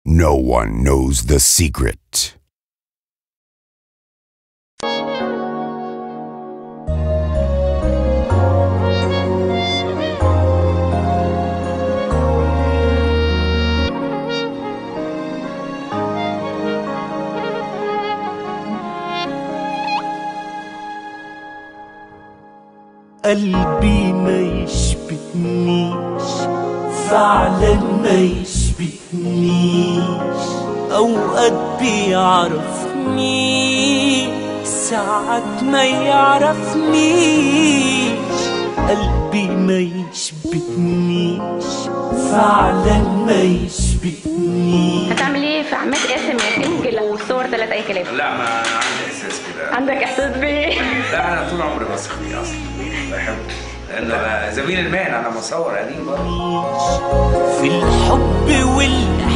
No one knows the secret. قلبي ما يشبهنيش فعلا ما يشبهنيش اوقات بيعرفني ساعات ما يعرفنيش قلبي ما يشبهنيش فعلا ما يشبهنيش هتعمل ايه في عماد قاسم يا كينج لو الصور طلعت اي كلام لا ما انا عندي احساس كده عندك احساس بايه لا انا طول عمري بثق فيه اصلا بحبه لان انا زميل المهنه انا مصور قديم برضه في الحب والإحساس